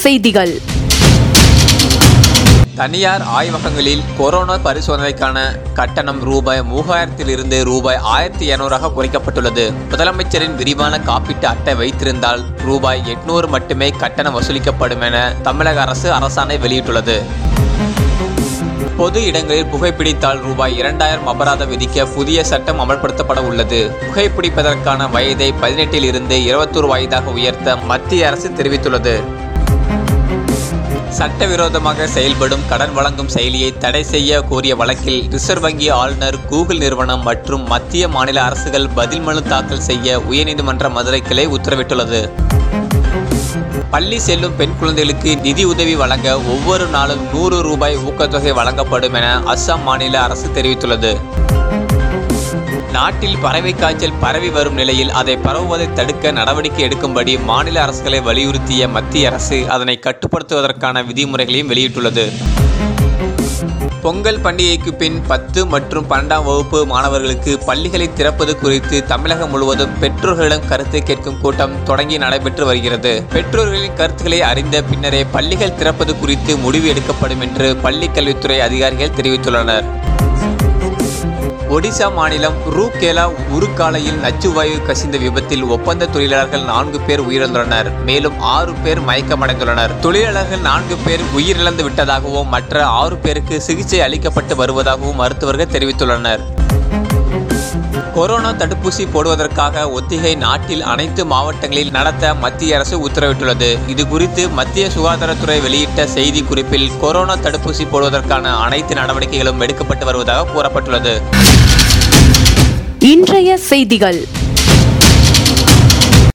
செய்திகள் தனியார் ஆய்வகங்களில் கொரோனா பரிசோதனைக்கான கட்டணம் ரூபாய் மூவாயிரத்திலிருந்து ரூபாய் ஆயிரத்தி இருநூறாக குறைக்கப்பட்டுள்ளது முதலமைச்சரின் விரிவான காப்பீட்டு அட்டை வைத்திருந்தால் ரூபாய் எட்நூறு மட்டுமே கட்டணம் வசூலிக்கப்படும் என தமிழக அரசு அரசாணை வெளியிட்டுள்ளது பொது இடங்களில் புகைப்பிடித்தால் ரூபாய் இரண்டாயிரம் அபராதம் விதிக்க புதிய சட்டம் அமல்படுத்தப்பட உள்ளது புகைப்பிடிப்பதற்கான வயதை பதினெட்டில் இருந்து இருபத்தொரு வயதாக உயர்த்த மத்திய அரசு தெரிவித்துள்ளது சட்டவிரோதமாக செயல்படும் கடன் வழங்கும் செயலியை தடை செய்ய கோரிய வழக்கில் ரிசர்வ் வங்கி ஆளுநர் கூகுள் நிறுவனம் மற்றும் மத்திய மாநில அரசுகள் பதில் மனு தாக்கல் செய்ய உயர்நீதிமன்ற மதுரை கிளை உத்தரவிட்டுள்ளது பள்ளி செல்லும் பெண் குழந்தைகளுக்கு நிதி உதவி வழங்க ஒவ்வொரு நாளும் நூறு ரூபாய் ஊக்கத்தொகை வழங்கப்படும் என அஸ்ஸாம் மாநில அரசு தெரிவித்துள்ளது நாட்டில் பறவை காய்ச்சல் பரவி வரும் நிலையில் அதை பரவுவதை தடுக்க நடவடிக்கை எடுக்கும்படி மாநில அரசுகளை வலியுறுத்திய மத்திய அரசு அதனை கட்டுப்படுத்துவதற்கான விதிமுறைகளையும் வெளியிட்டுள்ளது பொங்கல் பண்டிகைக்கு பின் பத்து மற்றும் பன்னெண்டாம் வகுப்பு மாணவர்களுக்கு பள்ளிகளை திறப்பது குறித்து தமிழகம் முழுவதும் பெற்றோர்களிடம் கருத்து கேட்கும் கூட்டம் தொடங்கி நடைபெற்று வருகிறது பெற்றோர்களின் கருத்துக்களை அறிந்த பின்னரே பள்ளிகள் திறப்பது குறித்து முடிவு எடுக்கப்படும் என்று பள்ளிக் கல்வித்துறை அதிகாரிகள் தெரிவித்துள்ளனர் ஒடிசா மாநிலம் ரூகேலா உருக்காலையில் நச்சுவாயு கசிந்த விபத்தில் ஒப்பந்த தொழிலாளர்கள் நான்கு பேர் உயிரிழந்துள்ளனர் மேலும் ஆறு பேர் மயக்கமடைந்துள்ளனர் தொழிலாளர்கள் நான்கு பேர் உயிரிழந்து விட்டதாகவும் மற்ற ஆறு பேருக்கு சிகிச்சை அளிக்கப்பட்டு வருவதாகவும் மருத்துவர்கள் தெரிவித்துள்ளனர் கொரோனா தடுப்பூசி போடுவதற்காக ஒத்திகை நாட்டில் அனைத்து மாவட்டங்களில் நடத்த மத்திய அரசு உத்தரவிட்டுள்ளது இது குறித்து மத்திய சுகாதாரத்துறை வெளியிட்ட செய்தி குறிப்பில் கொரோனா தடுப்பூசி போடுவதற்கான அனைத்து நடவடிக்கைகளும் எடுக்கப்பட்டு வருவதாக கூறப்பட்டுள்ளது இன்றைய செய்திகள்